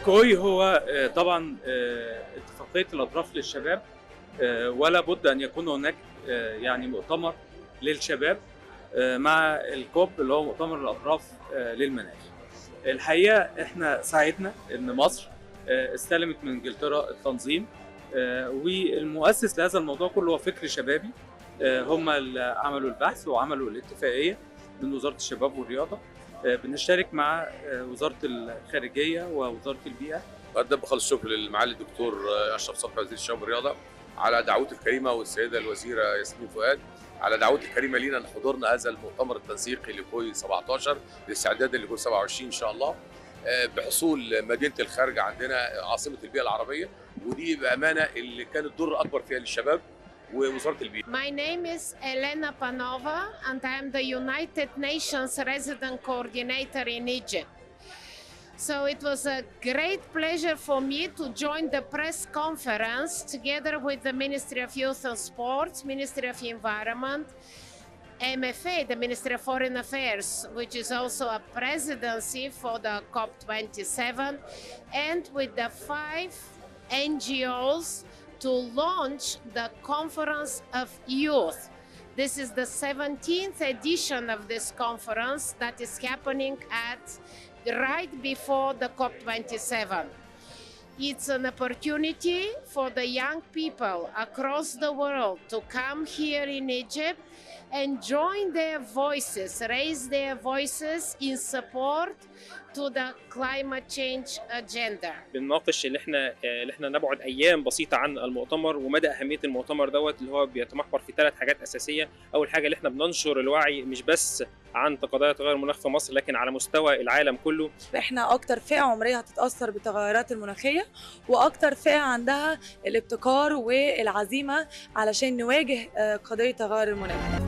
كوي هو آه، طبعا آه، اتفاقيه الاطراف للشباب آه، ولا بد ان يكون هناك آه، يعني مؤتمر للشباب آه، مع الكوب اللي هو مؤتمر الاطراف آه، للمناخ. الحقيقه احنا ساعدنا ان مصر آه، استلمت من انجلترا التنظيم آه، والمؤسس لهذا الموضوع كله هو فكر شبابي آه، هم اللي عملوا البحث وعملوا الاتفاقيه من وزاره الشباب والرياضه آه، بنشترك مع آه، وزاره الخارجيه ووزاره البيئه بقدم بخلص الشكر للمعالي الدكتور اشرف صبحي وزير الشباب والرياضه على دعوته الكريمه والسيده الوزيره ياسمين فؤاد على دعوته الكريمه لينا ان حضورنا هذا المؤتمر التنسيقي لكوي 17 للاستعداد لكوي 27 ان شاء الله آه، بحصول مدينه الخارج عندنا عاصمه البيئه العربيه ودي بامانه اللي كانت دور اكبر فيها للشباب ووزاره البيئه My name is Elena Panova, and I am the United Nations Resident Coordinator in Egypt. So it was a great pleasure for me to join the press conference together with the Ministry of Youth and Sports, Ministry of Environment, MFA, the Ministry of Foreign Affairs, which is also a presidency for the COP27, and with the five NGOs to launch the Conference of Youth. This is the 17th edition of this conference that is happening at right before the COP27. It's an opportunity for the young people across the world to come here in Egypt and join their voices, raise their voices in support to the climate change agenda. بنناقش اللي احنا اللي احنا نبعد ايام بسيطه عن المؤتمر ومدى اهميه المؤتمر دوت اللي هو بيتمحور في ثلاث حاجات اساسيه اول حاجه اللي احنا بننشر الوعي مش بس عن قضايا تغير المناخ في مصر لكن على مستوى العالم كله احنا اكتر فئه عمريه هتتاثر بالتغيرات المناخيه واكتر فئه عندها الابتكار والعزيمه علشان نواجه آه، قضيه تغير المناخ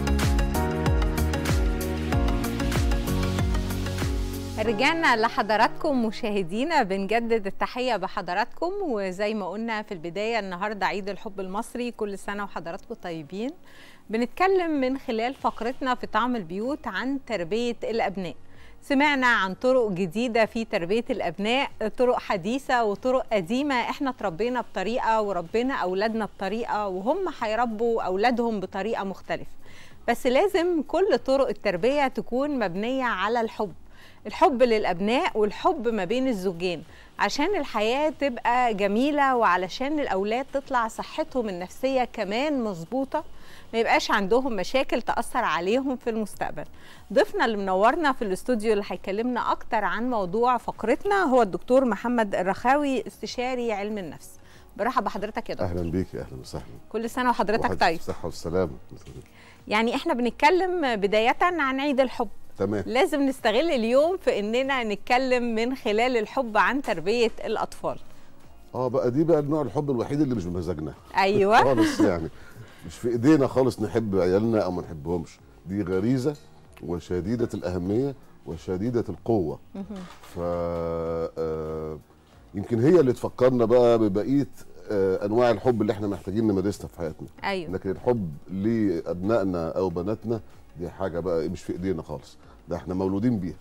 رجعنا لحضراتكم مشاهدينا بنجدد التحية بحضراتكم وزي ما قلنا في البداية النهاردة عيد الحب المصري كل سنة وحضراتكم طيبين بنتكلم من خلال فقرتنا في طعم البيوت عن تربية الأبناء سمعنا عن طرق جديدة في تربية الأبناء طرق حديثة وطرق قديمة احنا تربينا بطريقة وربنا أولادنا بطريقة وهم هيربوا أولادهم بطريقة مختلفة بس لازم كل طرق التربية تكون مبنية على الحب الحب للأبناء والحب ما بين الزوجين عشان الحياة تبقى جميلة وعلشان الأولاد تطلع صحتهم النفسية كمان مظبوطة ما يبقاش عندهم مشاكل تأثر عليهم في المستقبل ضيفنا اللي منورنا في الاستوديو اللي هيكلمنا أكتر عن موضوع فقرتنا هو الدكتور محمد الرخاوي استشاري علم النفس برحب بحضرتك يا دكتور اهلا بيكي اهلا وسهلا كل سنة وحضرتك وحضرتك طيب بالصحه والسلامه يعني احنا بنتكلم بداية عن عيد الحب تمام لازم نستغل اليوم في اننا نتكلم من خلال الحب عن تربية الأطفال اه بقى دي بقى النوع الحب الوحيد اللي مش بمزاجنا أيوة خالص يعني مش في ايدينا خالص نحب عيالنا او ما نحبهمش دي غريزه وشديده الاهميه وشديده القوه ف آه، يمكن هي اللي تفكرنا بقى ببقيه آه، انواع الحب اللي احنا محتاجين نمارسها في حياتنا أيوة لكن الحب لابنائنا او بناتنا دي حاجه بقى مش في ايدينا خالص ده احنا مولودين بيها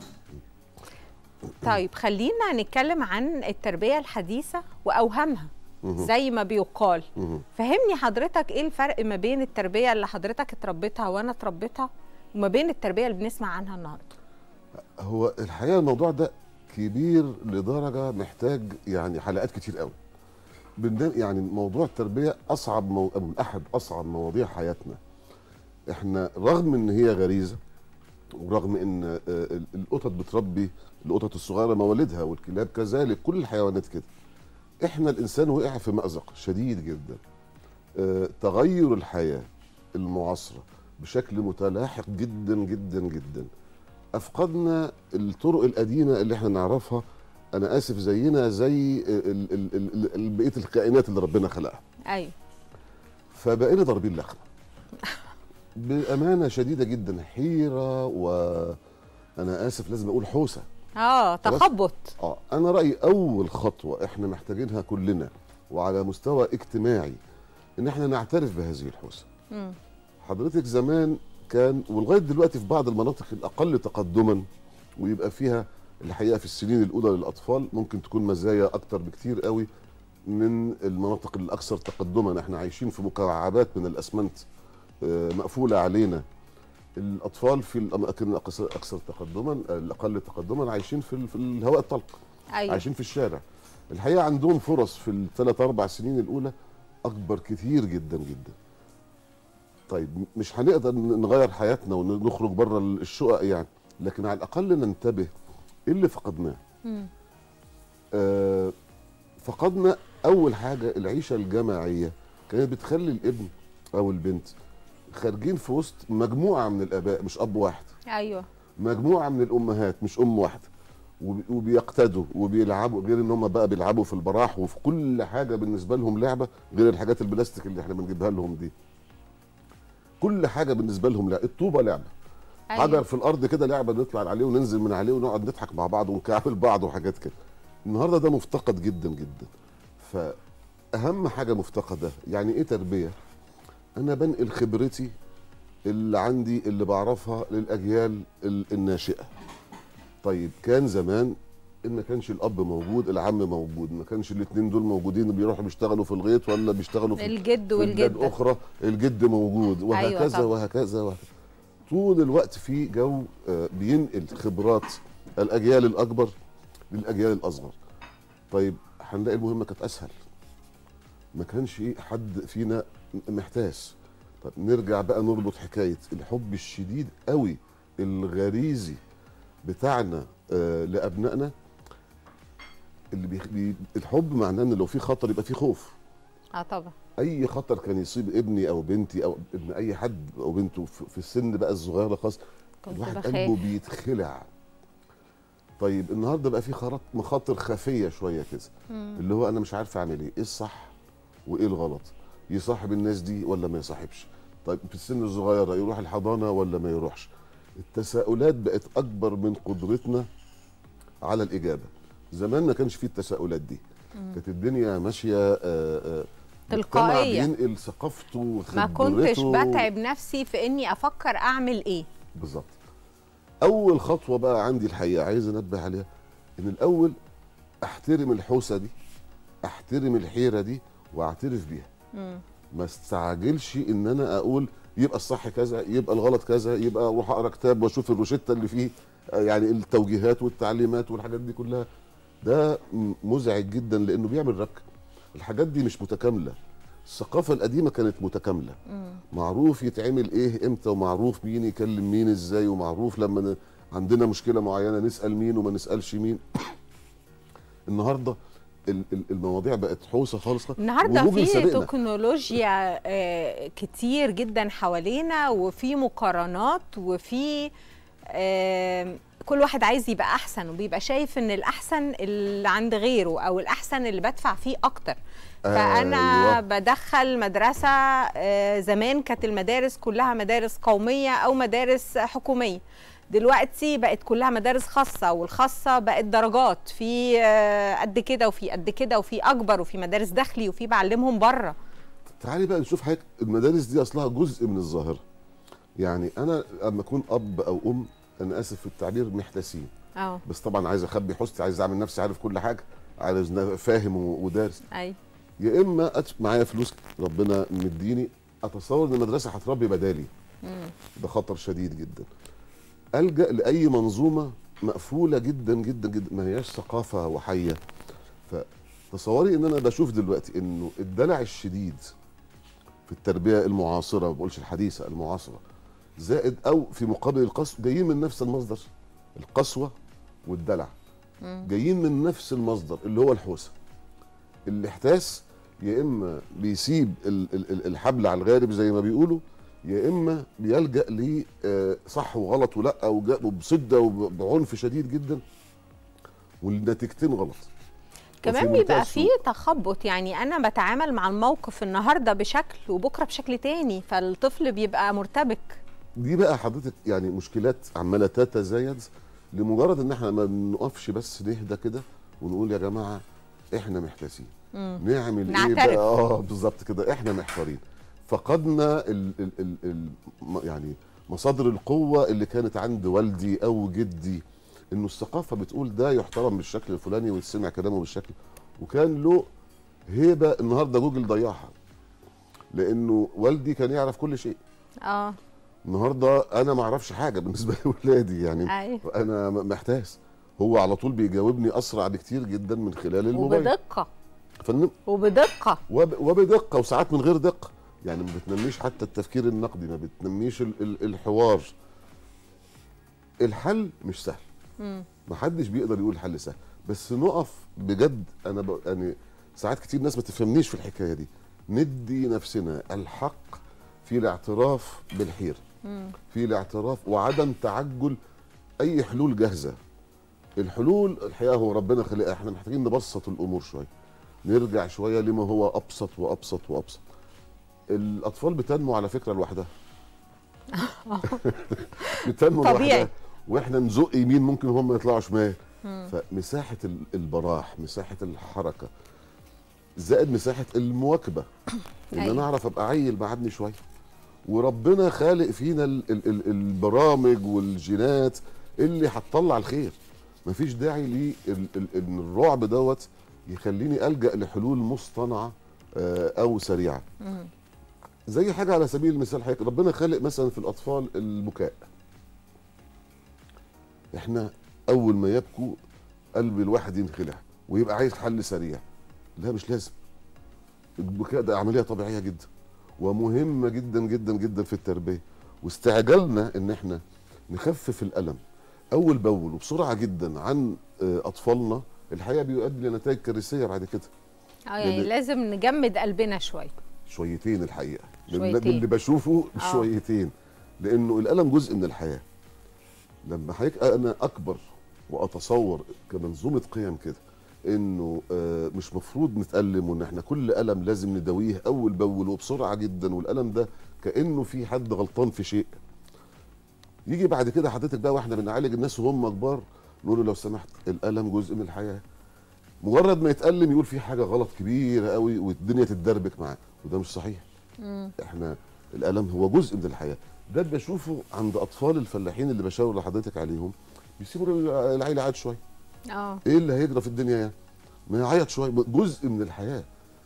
طيب خلينا نتكلم عن التربية الحديثة وأوهامها مهم. زي ما بيقال مهم. فهمني حضرتك ايه الفرق ما بين التربية اللي حضرتك اتربيتها وانا اتربيتها وما بين التربية اللي بنسمع عنها النهارده هو الحقيقه الموضوع ده كبير لدرجه محتاج يعني حلقات كتير قوي بندم يعني موضوع التربيه اصعب مو... من احد اصعب مواضيع حياتنا احنا رغم ان هي غريزه ورغم ان آه، ال- القطط بتربي القطط الصغيره موالدها والكلاب كذلك كل الحيوانات كده احنا الانسان وقع في مازق شديد جدا آه، تغير الحياه المعاصره بشكل متلاحق جدا جدا جدا افقدنا الطرق القديمه اللي احنا نعرفها انا اسف زينا زي ال- ال- ال- ال- بقيه الكائنات اللي ربنا خلقها ايوه فبقينا ضاربين لخمه بامانه شديده جدا حيره وانا اسف لازم اقول حوسه اه خلاص؟ تخبط اه انا رايي اول خطوه احنا محتاجينها كلنا وعلى مستوى اجتماعي ان احنا نعترف بهذه الحوسه مم. حضرتك زمان كان ولغايه دلوقتي في بعض المناطق الاقل تقدما ويبقى فيها الحقيقه في السنين الاولى للاطفال ممكن تكون مزايا اكتر بكتير قوي من المناطق الاكثر تقدما احنا عايشين في مكعبات من الاسمنت آه، مقفوله علينا الاطفال في الاماكن الاكثر أكثر تقدما الاقل تقدما عايشين في ال- في الهواء الطلق ايوه عايشين في الشارع الحقيقه عندهم فرص في الثلاث اربع سنين الاولى اكبر كتير جدا جدا طيب مش هنقدر نغير حياتنا ونخرج بره الشقق يعني لكن على الاقل ننتبه ايه اللي فقدناه مم. آه فقدنا اول حاجه العيشه الجماعيه كانت بتخلي الابن او البنت خارجين في وسط مجموعه من الاباء مش اب واحد ايوه مجموعه من الامهات مش ام واحده وبي- وبيقتدوا وبيلعبوا غير ان هم بقى بيلعبوا في البراح وفي كل حاجه بالنسبه لهم لعبه غير الحاجات البلاستيك اللي احنا بنجيبها لهم دي كل حاجه بالنسبه لهم لعبه الطوبه لعبه أيوة. حجر في الارض كده لعبه نطلع عليه وننزل من عليه ونقعد نضحك مع بعض ونكعبل بعض وحاجات كده النهارده ده مفتقد جدا جدا فاهم حاجه مفتقده يعني ايه تربيه انا بنقل خبرتي اللي عندي اللي بعرفها للاجيال ال- الناشئه طيب كان زمان ان ما كانش الاب موجود العم موجود ما كانش الاثنين دول موجودين بيروحوا بيشتغلوا في الغيط ولا بيشتغلوا في الجد في بلاد والجده اخرى الجد موجود وهكذا طبعا. وهكذا وهكذا طول الوقت في جو آه، بينقل خبرات الاجيال الاكبر للاجيال الاصغر طيب هنلاقي المهمه كانت اسهل ما كانش حد فينا محتاس طب نرجع بقى نربط حكايه الحب الشديد قوي الغريزي بتاعنا آه لابنائنا اللي بيخ... بي... الحب معناه ان لو في خطر يبقى في خوف اه طبعا اي خطر كان يصيب ابني او بنتي او ابن اي حد او بنته في في السن بقى الصغيره خاص كنت الواحد بخاف. قلبه بيتخلع طيب النهارده بقى في خرط مخاطر خفيه شويه كده اللي هو انا مش عارف اعمل ايه ايه الصح وايه الغلط يصاحب الناس دي ولا ما يصاحبش طيب في السن الصغيره يروح الحضانه ولا ما يروحش التساؤلات بقت اكبر من قدرتنا على الاجابه زمان ما كانش فيه التساؤلات دي كانت الدنيا ماشيه آه، آه، مجتمع تلقائية. بينقل ثقافته ما كنتش وخبرته. بتعب نفسي في اني افكر اعمل ايه بالظبط اول خطوه بقى عندي الحقيقه عايز انبه عليها ان الاول احترم الحوسه دي احترم الحيره دي واعترف بيها مم. ما استعجلش ان انا اقول يبقى الصح كذا يبقى الغلط كذا يبقى اروح اقرا كتاب واشوف الروشته اللي فيه آه، يعني التوجيهات والتعليمات والحاجات دي كلها ده م- مزعج جدا لانه بيعمل رك الحاجات دي مش متكامله الثقافه القديمه كانت متكامله مم. معروف يتعمل ايه امتى ومعروف مين يكلم مين ازاي ومعروف لما ن- عندنا مشكله معينه نسال مين وما نسالش مين النهارده ال- ال- المواضيع بقت حوسه خالص النهارده وجوجل في سابقنا. تكنولوجيا آه، كتير جدا حوالينا وفي مقارنات وفي آه، كل واحد عايز يبقى احسن وبيبقى شايف ان الاحسن اللي عند غيره او الاحسن اللي بدفع فيه اكتر فانا أيوة. بدخل مدرسه آه، زمان كانت المدارس كلها مدارس قوميه او مدارس حكوميه دلوقتي بقت كلها مدارس خاصه والخاصه بقت درجات في آه، قد كده وفي قد كده وفي اكبر وفي مدارس داخلي وفي بعلمهم بره تعالي بقى نشوف حاجه المدارس دي اصلها جزء من الظاهره يعني انا لما اكون اب او ام انا اسف في التعبير محتاسين اه بس طبعا عايز اخبي حوستي عايز اعمل نفسي عارف كل حاجه عايز ن- فاهم و- ودارس اي يا اما أت... معايا فلوس ربنا مديني اتصور ان المدرسه هتربي بدالي ده خطر شديد جدا الجا لاي منظومه مقفوله جدا جدا جدا ما هياش ثقافه وحيه فتصوري ان انا بشوف دلوقتي انه الدلع الشديد في التربيه المعاصره ما بقولش الحديثه المعاصره زائد او في مقابل القسوه جايين من نفس المصدر القسوه والدلع جايين من نفس المصدر اللي هو الحوسه الاحتاس يا اما بيسيب ال- ال- ال- الحبل على الغارب زي ما بيقولوا يا اما بيلجا ل آه، صح وغلط ولا وجا- وبصده وبعنف شديد جدا والنتيجتين غلط كمان وفي بيبقى منتهى فيه تخبط يعني انا بتعامل مع الموقف النهارده بشكل وبكره بشكل تاني فالطفل بيبقى مرتبك دي بقى حضرتك يعني مشكلات عماله تتزايد لمجرد ان احنا ما بنقفش بس نهدى كده ونقول يا جماعه احنا محتاسين نعمل ايه نعترف. بقى اه بالظبط كده احنا محتارين فقدنا ال ال ال ال م- يعني مصادر القوه اللي كانت عند والدي او جدي انه الثقافه بتقول ده يحترم بالشكل الفلاني ويتسمع كلامه بالشكل وكان له هيبه النهارده جوجل ضيعها لانه والدي كان يعرف كل شيء اه النهارده انا ما اعرفش حاجه بالنسبه لاولادي يعني ايوه انا م- محتاس هو على طول بيجاوبني اسرع بكتير جدا من خلال الموبايل وبدقه فن وبدقه وب... وبدقه وساعات من غير دقه يعني ما بتنميش حتى التفكير النقدي ما بتنميش ال... ال... الحوار الحل مش سهل مم. ما حدش بيقدر يقول حل سهل بس نقف بجد انا ب... يعني ساعات كتير ناس ما تفهمنيش في الحكايه دي ندي نفسنا الحق في الاعتراف بالحيره مم. في الاعتراف وعدم تعجل اي حلول جاهزه الحلول الحقيقه هو ربنا خلقها احنا محتاجين نبسط الامور شويه نرجع شويه لما هو ابسط وابسط وابسط الاطفال بتنمو على فكره لوحدها بتنمو طبيعي. لوحدها واحنا نزق يمين ممكن هم يطلعوا شمال فمساحه ال- البراح مساحه الحركه زائد مساحه المواكبه ان أيوة. انا اعرف ابقى عيل بعدني شويه وربنا خالق فينا ال ال ال البرامج والجينات اللي هتطلع الخير مفيش داعي لي ال- ال- ان الرعب دوت يخليني الجا لحلول مصطنعه آه، او سريعه مم. زي حاجه على سبيل المثال حضرتك ربنا خالق مثلا في الاطفال البكاء احنا اول ما يبكوا قلب الواحد ينخلع ويبقى عايز حل سريع لا مش لازم البكاء ده عمليه طبيعيه جدا ومهمه جدا جدا جدا في التربيه واستعجلنا ان احنا نخفف الالم اول باول وبسرعه جدا عن آه، اطفالنا الحقيقه بيؤدي لنتائج كارثيه بعد كده اه يعني لأن- لازم نجمد قلبنا شويه شويتين الحقيقه من شويتين. اللي بشوفه آه. شويتين لانه الالم جزء من الحياه لما حضرتك انا اكبر واتصور كمنظومه قيم كده انه آه، مش مفروض نتالم وان احنا كل الم لازم نداويه اول باول وبسرعه جدا والالم ده كانه في حد غلطان في شيء يجي بعد كده حضرتك بقى واحنا بنعالج الناس وهم كبار نقول له لو سمحت الالم جزء من الحياه مجرد ما يتألم يقول في حاجه غلط كبيره قوي والدنيا تتدربك معاه وده مش صحيح مم. احنا الالم هو جزء من الحياه ده بشوفه عند اطفال الفلاحين اللي بشاور لحضرتك عليهم بيسيبوا العيله قاعد شويه اه ايه اللي هيجرى في الدنيا يعني ما يعيط شويه جزء من الحياه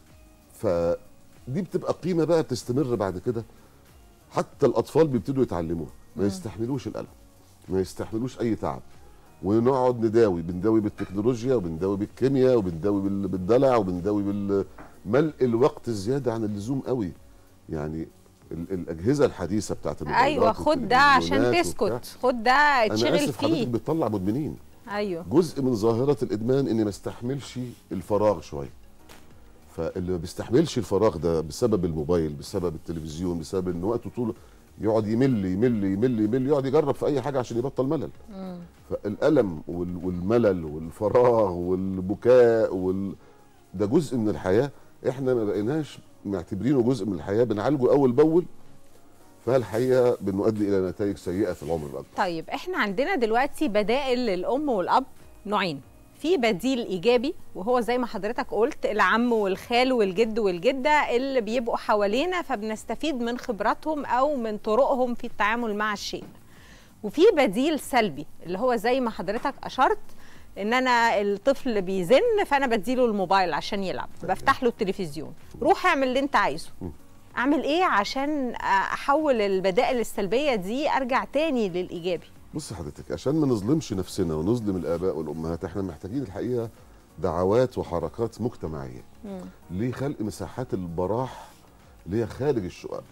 فدي بتبقى قيمه بقى بتستمر بعد كده حتى الاطفال بيبتدوا يتعلموها ما يستحملوش الالم ما يستحملوش اي تعب ونقعد نداوي بنداوي بالتكنولوجيا وبنداوي بالكيمياء وبنداوي بال- بالدلع وبنداوي بالملء الوقت زياده عن اللزوم قوي يعني ال- الاجهزه الحديثه بتاعت الموبايلات ايوه خد ده عشان والتلفزيونات وبتاع. تسكت خد ده انا اتشغل اسف حضرتك فيه بتطلع مدمنين ايوه جزء من ظاهره الادمان اني ما استحملش الفراغ شويه فاللي ما بيستحملش الفراغ ده بسبب الموبايل بسبب التلفزيون بسبب ان وقته طول يقعد يمل يمل يمل يمل يقعد يجرب في اي حاجه عشان يبطل ملل مم. فالالم وال- والملل والفراغ والبكاء وال... ده جزء من الحياه احنا ما بقيناش معتبرينه جزء من الحياه بنعالجه اول باول فالحقيقه بنؤدي الى نتائج سيئه في العمر الاكبر طيب احنا عندنا دلوقتي بدائل للام والاب نوعين في بديل ايجابي وهو زي ما حضرتك قلت العم والخال والجد والجده اللي بيبقوا حوالينا فبنستفيد من خبراتهم او من طرقهم في التعامل مع الشيء وفي بديل سلبي اللي هو زي ما حضرتك اشرت ان انا الطفل بيزن فانا بديله الموبايل عشان يلعب بفتح له التلفزيون روح اعمل اللي انت عايزه اعمل ايه عشان احول البدائل السلبيه دي ارجع تاني للايجابي بص حضرتك عشان ما نظلمش نفسنا ونظلم الاباء والامهات احنا محتاجين الحقيقه دعوات وحركات مجتمعيه لخلق مساحات البراح اللي هي خارج الشقق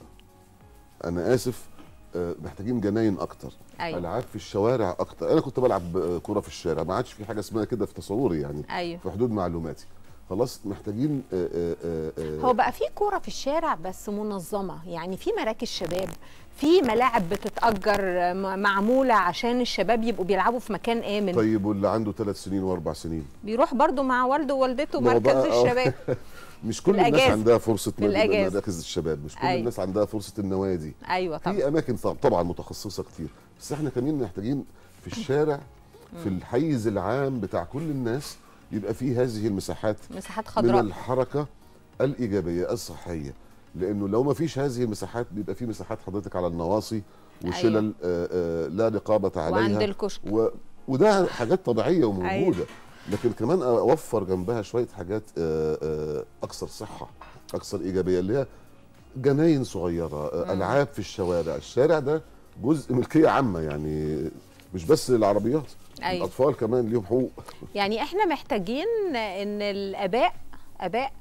انا اسف آه، محتاجين جناين اكتر ايوه العاب في الشوارع اكتر انا كنت بلعب آه، كره في الشارع ما عادش في حاجه اسمها كده في تصوري يعني ايوه في حدود معلوماتي خلاص محتاجين آه، آه، آه، آه، هو بقى في كوره في الشارع بس منظمه يعني في مراكز شباب في ملاعب بتتأجر م- معمولة عشان الشباب يبقوا بيلعبوا في مكان آمن طيب واللي عنده ثلاث سنين واربع سنين بيروح برضو مع والده ووالدته ما هو مركز بقى- آه. الشباب مش كل الناس الأجازة. عندها فرصه في الأجازة. مراكز الشباب مش كل أيوة. الناس عندها فرصه النوادي أيوة طبعا في اماكن طب- طبعا متخصصه كتير بس احنا كمان محتاجين في الشارع في الحيز العام بتاع كل الناس يبقى فيه هذه المساحات مساحات من خضراء الحركه الايجابيه الصحيه لانه لو ما فيش هذه المساحات بيبقى في مساحات حضرتك على النواصي وشلل أيوة. آه آه لا رقابه عليها وعند الكشك و... وده حاجات طبيعيه وموجوده لكن كمان اوفر جنبها شويه حاجات آه، آه، اكثر صحه اكثر ايجابيه اللي هي جناين صغيره آه، العاب في الشوارع الشارع ده جزء ملكيه عامه يعني مش بس للعربيات أيوة. الاطفال كمان ليهم حقوق يعني احنا محتاجين ان الاباء اباء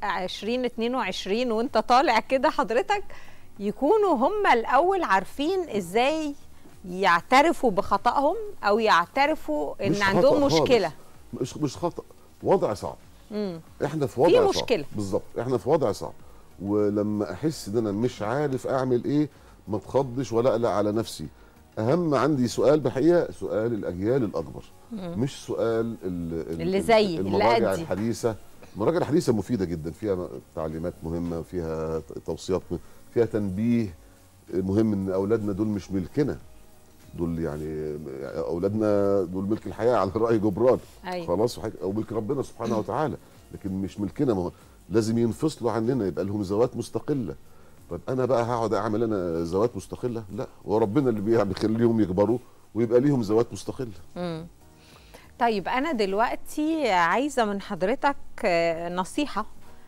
2022 وانت طالع كده حضرتك يكونوا هم الاول عارفين ازاي يعترفوا بخطأهم او يعترفوا ان مش عندهم خطأ خالص. مشكله مش مش خطا وضع صعب مم. احنا في وضع في صعب مشكلة. بالظبط احنا في وضع صعب ولما احس ان انا مش عارف اعمل ايه ما اتخضش ولا اقلق على نفسي اهم عندي سؤال بحقيقه سؤال الاجيال الاكبر مش سؤال ال- ال- اللي زيي، اللي المراجع قدي. الحديثه المراجع الحديثه مفيده جدا فيها تعليمات مهمه فيها توصيات مهمة، فيها تنبيه مهم ان اولادنا دول مش ملكنا دول يعني اولادنا دول ملك الحياه على راي جبران أيوة. خلاص وحاجة او ملك ربنا سبحانه وتعالى لكن مش ملكنا ما هو لازم ينفصلوا عننا يبقى لهم ذوات مستقله طب انا بقى هقعد اعمل انا ذوات مستقله لا هو ربنا اللي بيع- بيخليهم يكبروا ويبقى ليهم ذوات مستقله مم. طيب انا دلوقتي عايزه من حضرتك آه، نصيحه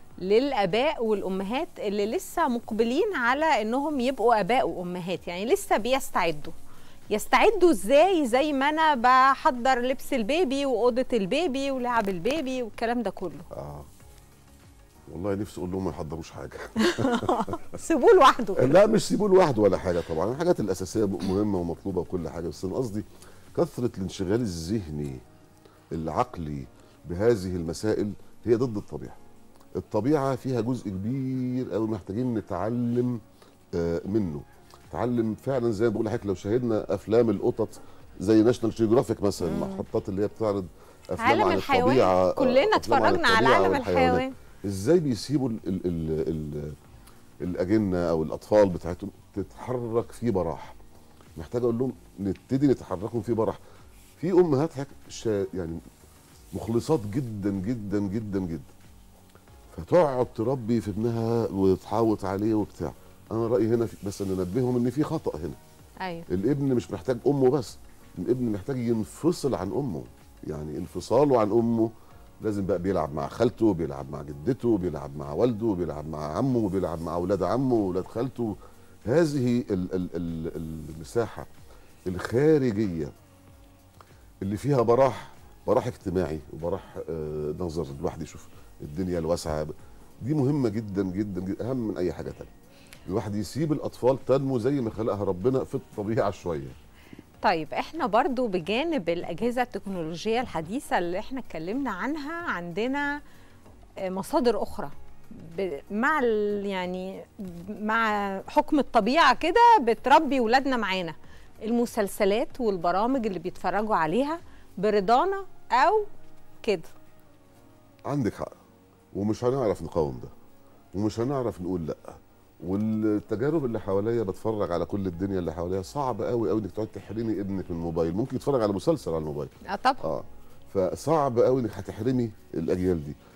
للاباء والامهات اللي لسه مقبلين على انهم يبقوا اباء وامهات يعني لسه بيستعدوا يستعدوا ازاي زي ما انا بحضر لبس البيبي واوضه البيبي ولعب البيبي والكلام ده كله اه والله نفسي اقول لهم ما يحضروش حاجه سيبوه لوحده كده لا مش سيبوه لوحده ولا حاجه طبعا الحاجات الاساسيه مهمه ومطلوبه وكل حاجه بس انا قصدي كثره الانشغال الذهني العقلي بهذه المسائل هي ضد الطبيعه الطبيعه فيها جزء كبير قوي محتاجين نتعلم آه، منه تعلم فعلا زي ما بقول لحضرتك لو شاهدنا افلام القطط زي ناشونال جيوغرافيك مثلا المحطات اللي هي بتعرض افلام عالم عن الحيوان الطبيعه آه، كلنا أفلام عن اتفرجنا على الطبيعة عالم والحيوانات. الحيوان ازاي بيسيبوا ال ال ال ال الاجنه او الاطفال بتاعتهم تتحرك في براح محتاج اقول لهم نبتدي نتحركهم في براح في امهات حك... شا... يعني مخلصات جدا جدا جدا جدا فتقعد تربي في ابنها وتحاوط عليه وبتاع انا رايي هنا في... بس ننبههم ان في خطا هنا ايوه الابن مش محتاج امه بس الابن محتاج ينفصل عن امه يعني انفصاله عن امه لازم بقى بيلعب مع خالته بيلعب مع جدته بيلعب مع والده بيلعب مع عمه بيلعب مع اولاد عمه واولاد خالته هذه ال ال ال المساحه الخارجيه اللي فيها براح براح اجتماعي وبراح آه نظر الواحد يشوف الدنيا الواسعه دي مهمه جدا جدا, جدا اهم من اي حاجه تانية الواحد يسيب الاطفال تنمو زي ما خلقها ربنا في الطبيعه شويه طيب احنا برضو بجانب الاجهزه التكنولوجيه الحديثه اللي احنا اتكلمنا عنها عندنا آه، مصادر اخرى ب- مع ال- يعني مع حكم الطبيعه كده بتربي ولادنا معانا المسلسلات والبرامج اللي بيتفرجوا عليها برضانا او كده عندك حق ومش هنعرف نقاوم ده ومش هنعرف نقول لا والتجارب اللي حواليا بتفرج على كل الدنيا اللي حواليا صعب قوي قوي انك تقعد تحرمي ابنك من الموبايل ممكن يتفرج على مسلسل على الموبايل اه طبعا اه فصعب قوي انك هتحرمي الاجيال دي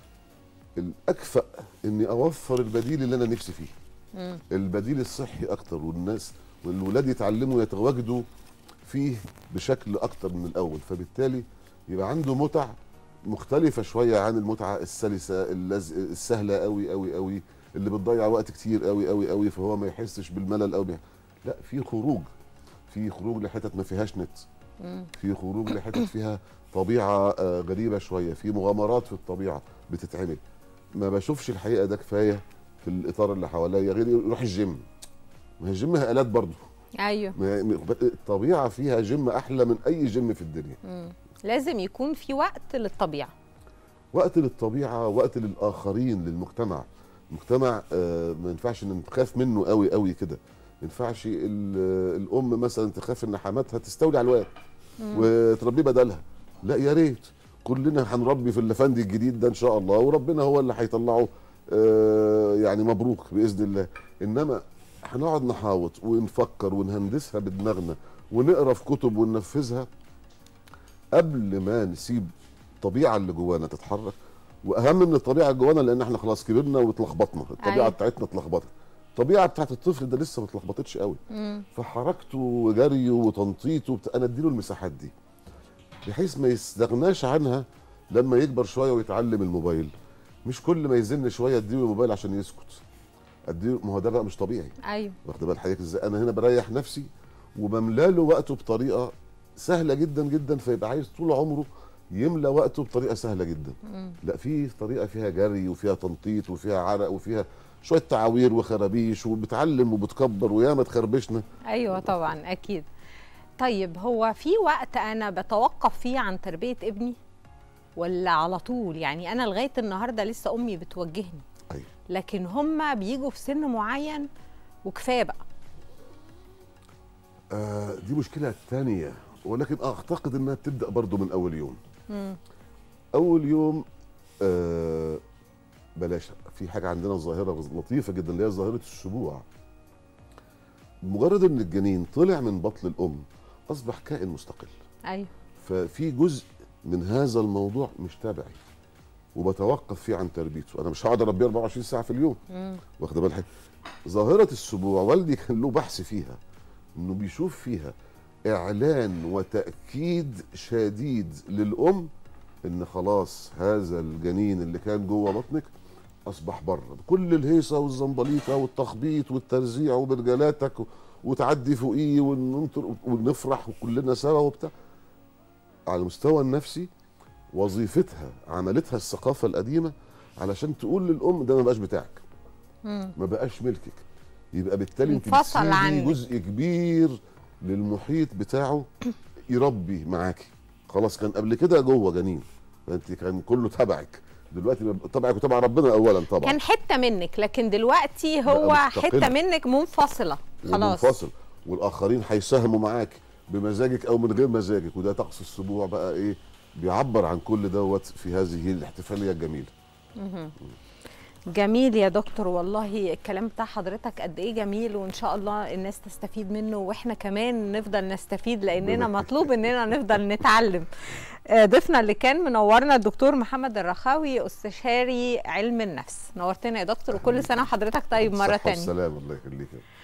الاكفأ اني اوفر البديل اللي انا نفسي فيه مم. البديل الصحي اكتر والناس والولاد يتعلموا يتواجدوا فيه بشكل اكتر من الاول فبالتالي يبقى عنده متع مختلفة شوية عن المتعة السلسة اللز... السهلة قوي قوي قوي اللي بتضيع وقت كتير قوي قوي قوي فهو ما يحسش بالملل قوي لا في خروج في خروج لحتت ما فيهاش نت مم. في خروج لحتت فيها طبيعة آه، غريبة شوية في مغامرات في الطبيعة بتتعمل ما بشوفش الحقيقة ده كفاية في الإطار اللي حواليا غير يروح الجيم ما هي الجيم آلات برضه ايوه ما- ما- الطبيعة فيها جيم أحلى من أي جيم في الدنيا مم. لازم يكون في وقت للطبيعه وقت للطبيعة وقت للآخرين للمجتمع المجتمع آه، ما ينفعش ان نخاف منه قوي قوي كده ما ينفعش ال- الام مثلا تخاف ان حماتها تستولي على الواد وتربيه بدلها لا يا ريت كلنا هنربي في اللفندي الجديد ده ان شاء الله وربنا هو اللي هيطلعه آه، يعني مبروك باذن الله انما هنقعد نحاوط ونفكر ونهندسها بدماغنا ونقرا في كتب وننفذها قبل ما نسيب الطبيعه اللي جوانا تتحرك واهم من الطبيعه اللي جوانا لان احنا خلاص كبرنا واتلخبطنا الطبيعه أيوة. بتاعتنا اتلخبطت الطبيعه بتاعت الطفل ده لسه ما اتلخبطتش قوي مم. فحركته وجريه وتنطيطه بت... انا اديله المساحات دي بحيث ما يستغناش عنها لما يكبر شويه ويتعلم الموبايل مش كل ما يزن شويه اديله الموبايل عشان يسكت اديله ما هو ده بقى مش طبيعي ايوه واخد بال حضرتك ازاي انا هنا بريح نفسي وبملى له وقته بطريقه سهله جدا جدا فيبقى عايز طول عمره يملى وقته بطريقه سهله جدا مم. لا في طريقه فيها جري وفيها تنطيط وفيها عرق وفيها شويه تعاوير وخرابيش وبتعلم وبتكبر وياما تخربشنا ايوه طبعا اكيد طيب هو في وقت انا بتوقف فيه عن تربيه ابني ولا على طول يعني انا لغايه النهارده لسه امي بتوجهني أيوة. لكن هم بيجوا في سن معين وكفايه بقى آه دي مشكله تانية ولكن اعتقد انها تبدا برضو من اول يوم مم. اول يوم آه بلاش في حاجه عندنا ظاهره لطيفه جدا اللي هي ظاهره السبوع مجرد ان الجنين طلع من بطن الام اصبح كائن مستقل ايوه ففي جزء من هذا الموضوع مش تابعي وبتوقف فيه عن تربيته انا مش هقعد اربيه 24 ساعه في اليوم مم. واخد بالك ظاهره السبوع والدي كان له بحث فيها انه بيشوف فيها اعلان وتاكيد شديد للام ان خلاص هذا الجنين اللي كان جوه بطنك اصبح بره كل الهيصه والزنبليطه والتخبيط والترزيع وبرجلاتك و- وتعدي فوقيه وننطر ونفرح وكلنا سوا وبتاع على المستوى النفسي وظيفتها عملتها الثقافه القديمه علشان تقول للام ده ما بقاش بتاعك مم. ما بقاش ملكك يبقى بالتالي انت انفصل بتسيبي عنك. جزء كبير للمحيط بتاعه يربي معاكي خلاص كان قبل كده جوه جنين فانت كان كله تبعك دلوقتي بقى تبعك وتبع ربنا اولا طبعا كان حته منك لكن دلوقتي هو بقى مستقل. حته منك منفصله خلاص منفصل والاخرين هيساهموا معاك بمزاجك او من غير مزاجك وده طقس السبوع بقى ايه بيعبر عن كل دوت في هذه الاحتفاليه الجميله جميل يا دكتور والله الكلام بتاع حضرتك قد ايه جميل وان شاء الله الناس تستفيد منه واحنا كمان نفضل نستفيد لاننا ربنا مطلوب اننا نفضل نتعلم آه، ضيفنا اللي كان منورنا الدكتور محمد الرخاوي استشاري علم النفس نورتنا يا دكتور وكل سنه وحضرتك طيب مره الصحة تانية والسلام الله يخليك